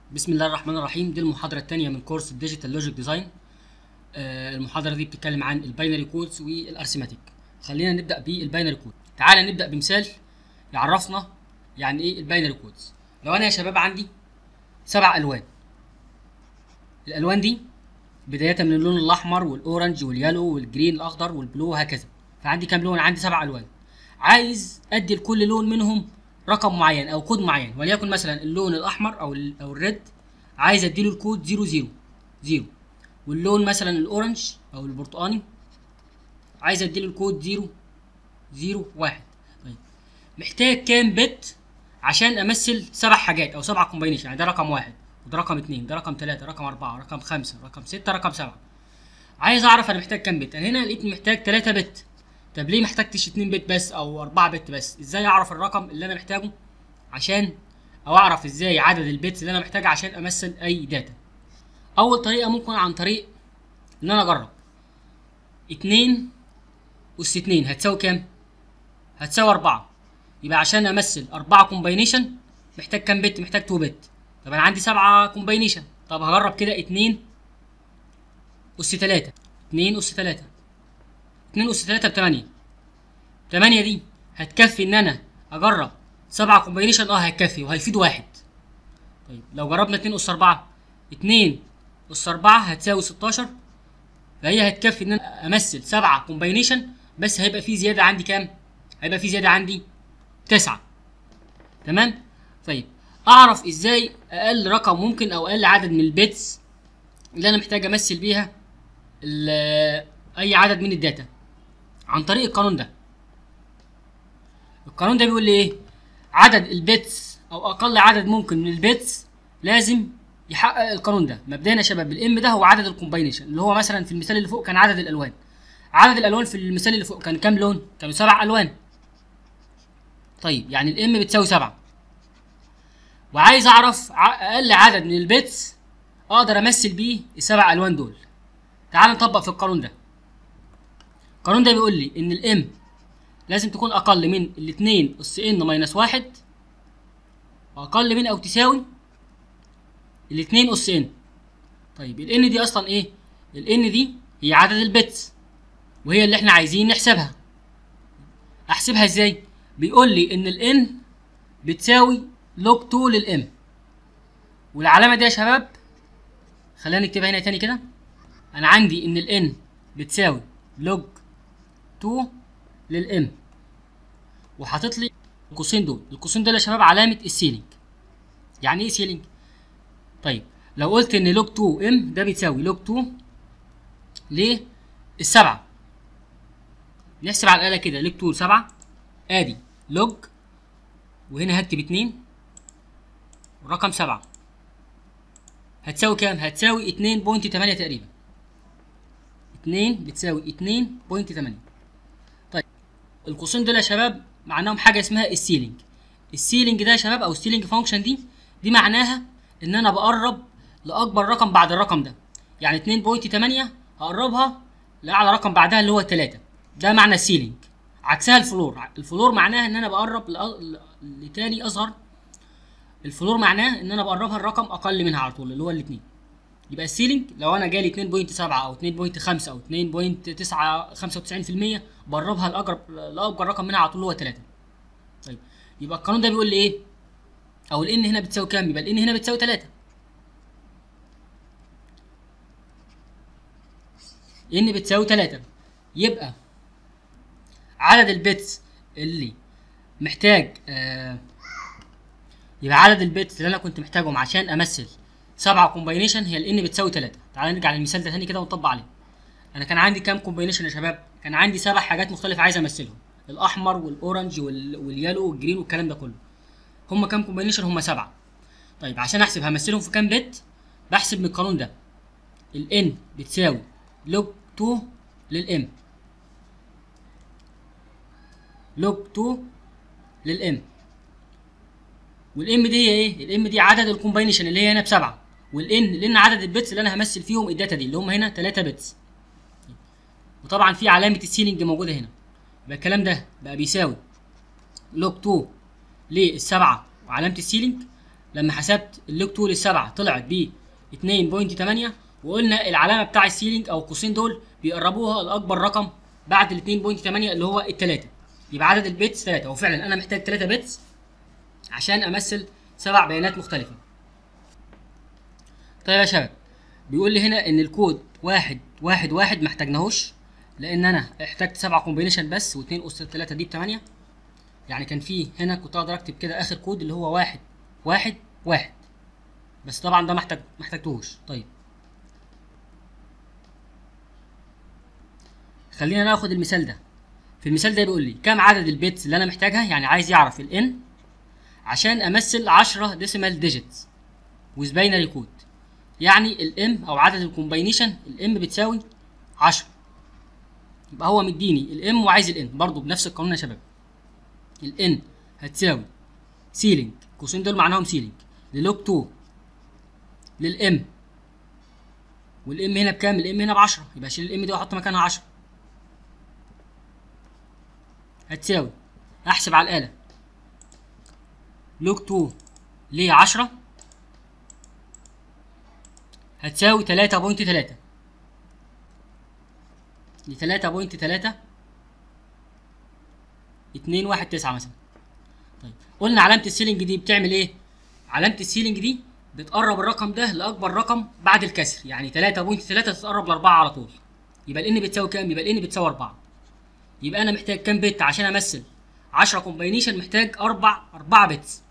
بسم الله الرحمن الرحيم دي المحاضرة الثانية من كورس الديجيتال لوجيك ديزاين المحاضرة دي بتتكلم عن الباينري كودز والارثماتيك خلينا نبدأ بالباينري كود تعالى نبدأ بمثال يعرفنا يعني ايه الباينري كودز لو انا يا شباب عندي سبع الوان الالوان دي بداية من اللون الاحمر والاورنج واليالو والجرين الاخضر والبلو وهكذا فعندي كام لون عندي سبع الوان عايز ادي لكل لون منهم رقم معين او كود معين وليكن مثلا اللون الاحمر او ال او الريد عايز اديله الكود 00 0 واللون مثلا الاورنج او البرتقاني عايز اديله الكود 0 0 1 طيب محتاج كام بت عشان امثل سبع حاجات او سبع كومباينيشن يعني ده رقم واحد وده رقم اتنين ده رقم تلاتة رقم أربعة رقم خمسة رقم ستة رقم سبعة عايز أعرف أنا محتاج كام بت أنا هنا لقيت محتاج تلاتة بت طب ليه محتاجتش 2 بت بس او 4 بت بس ازاي اعرف الرقم اللي انا محتاجه عشان او اعرف ازاي عدد البيتس اللي انا محتاجها عشان امثل اي داتا اول طريقه ممكن عن طريق ان انا اجرب 2 اس 2 هتساوي كام هتساوي 4 يبقى عشان امثل 4 كومباينيشن محتاج كام بت محتاج 2 بت طب انا عندي 7 كومباينيشن طب هجرب كده 2 اس 3 2 اس 3 2 اس 3 ب 8 8 دي هتكفي ان انا اجرب 7 كومباينيشن اه هتكفي وهيفيد واحد طيب لو جربنا 2 اس 4 2 اس 4 هتساوي 16 فهي هتكفي ان انا امثل 7 كومباينيشن بس هيبقى في زياده عندي كام هيبقى في زياده عندي 9 تمام طيب اعرف ازاي اقل رقم ممكن او اقل عدد من البيتس اللي انا محتاج امثل بيها اي عدد من الداتا عن طريق القانون ده القانون ده بيقول لي ايه عدد البيتس او اقل عدد ممكن من البيتس لازم يحقق القانون ده مبدئيا يا شباب الام ده هو عدد الكومباينيشن اللي هو مثلا في المثال اللي فوق كان عدد الالوان عدد الالوان في المثال اللي فوق كان كام لون كانوا سبع الوان طيب يعني الام بتساوي سبعة وعايز اعرف اقل عدد من البيتس اقدر امثل بيه السبع الوان دول تعال نطبق في القانون ده القانون ده بيقول لي ان الام لازم تكون اقل من الاتنين اس ان ماينس واحد واقل من او تساوي الاتنين اس ان طيب الان دي اصلا ايه الان دي هي عدد البيتس وهي اللي احنا عايزين نحسبها احسبها ازاي بيقول لي ان الان بتساوي لوج 2 للام والعلامه دي يا شباب خلينا نكتبها هنا تاني كده انا عندي ان الان بتساوي لوج 2 للام وحاطط لي القوسين دول القوسين دول يا شباب علامه السيلينج يعني ايه سيلينج طيب لو قلت ان لوج 2 ام ده بيتساوي لوج 2 للسبعة نحسب على الآلة كده لوج 2 7 ادي لوج وهنا هكتب 2 ورقم 7 هتساوي كام هتساوي 2.8 تقريبا 2 بتساوي 2.8 طيب القوسين دول يا شباب معناهم حاجه اسمها السيلينج السيلينج ده يا شباب او السيلينج فانكشن دي دي معناها ان انا بقرب لاكبر رقم بعد الرقم ده يعني 2.8 هقربها لاعلى رقم بعدها اللي هو 3 ده معنى السيلينج عكسها الفلور الفلور معناها ان انا بقرب لتاني اصغر الفلور معناه ان انا بقربها الرقم اقل منها على طول اللي هو الاثنين يبقى السيلينج لو انا جالي 2.7 او 2.5 او 2.995% بقربها لاقرب لاكبر رقم منها على طول هو 3 طيب يبقى القانون ده بيقول لي ايه او الان هنا بتساوي كام يبقى الان هنا بتساوي 3 ان بتساوي 3 يبقى عدد البيتس اللي محتاج آه يبقى عدد البيتس اللي انا كنت محتاجهم عشان امثل سبعة كومباينيشن هي الان بتساوي 3 تعالى نرجع للمثال ده تاني كده ونطبق عليه انا كان عندي كام كومباينيشن يا شباب كان عندي سبع حاجات مختلفه عايز امثلهم الاحمر والاورنج وال... واليالو والجرين والكلام ده كله هم كام كومباينيشن هم سبعة طيب عشان احسب همثلهم في كام بت بحسب من القانون ده الان بتساوي لوج 2 للام لوج 2 للام والام دي هي ايه الام دي عدد الكومباينيشن اللي هي هنا بسبعه والان لان عدد البيتس اللي انا همثل فيهم الداتا دي اللي هم هنا 3 بيتس وطبعا في علامه السيلينج موجوده هنا يبقى الكلام ده بقى بيساوي لوج 2 للسبعه وعلامه السيلينج لما حسبت اللوج 2 للسبعه طلعت ب 2.8 وقلنا العلامه بتاع السيلينج او القوسين دول بيقربوها لاكبر رقم بعد ال 2.8 اللي هو التلاته يبقى عدد البيتس 3 وفعلا انا محتاج 3 بيتس عشان امثل سبع بيانات مختلفه طيب يا شباب بيقول لي هنا ان الكود واحد واحد واحد ما احتاجناهوش لان انا احتجت سبعة كومبينيشن بس واتنين اس تلاتة دي بتمانية يعني كان في هنا كنت اقدر اكتب كده اخر كود اللي هو واحد واحد واحد بس طبعا ده محتاج محتاجتهوش طيب خلينا ناخد المثال ده في المثال ده بيقول لي كم عدد البيتس اللي انا محتاجها يعني عايز يعرف الان عشان امثل 10 ديسيمال ديجيتس ويز باينري كود يعني الام او عدد الكومباينيشن الام بتساوي 10 يبقى هو مديني الام وعايز الان برضو بنفس القانون يا شباب الان هتساوي سيلينج القوسين دول معناهم سيلينج للوج 2 للام والام هنا بكام الام هنا ب 10 يبقى اشيل الام دي واحط مكانها 10 هتساوي احسب على الاله لوج 2 ل 10 هتساوي 3.3 ل 3.3 2 1 9 مثلا طيب قلنا علامة السيلينج دي بتعمل ايه؟ علامة السيلينج دي بتقرب الرقم ده لأكبر رقم بعد الكسر يعني 3.3 تتقرب ل 4 على طول يبقى الان بتساوي كام؟ يبقى الان بتساوي 4 يبقى انا محتاج كام بت عشان امثل 10 كومباينيشن محتاج 4 4 بتس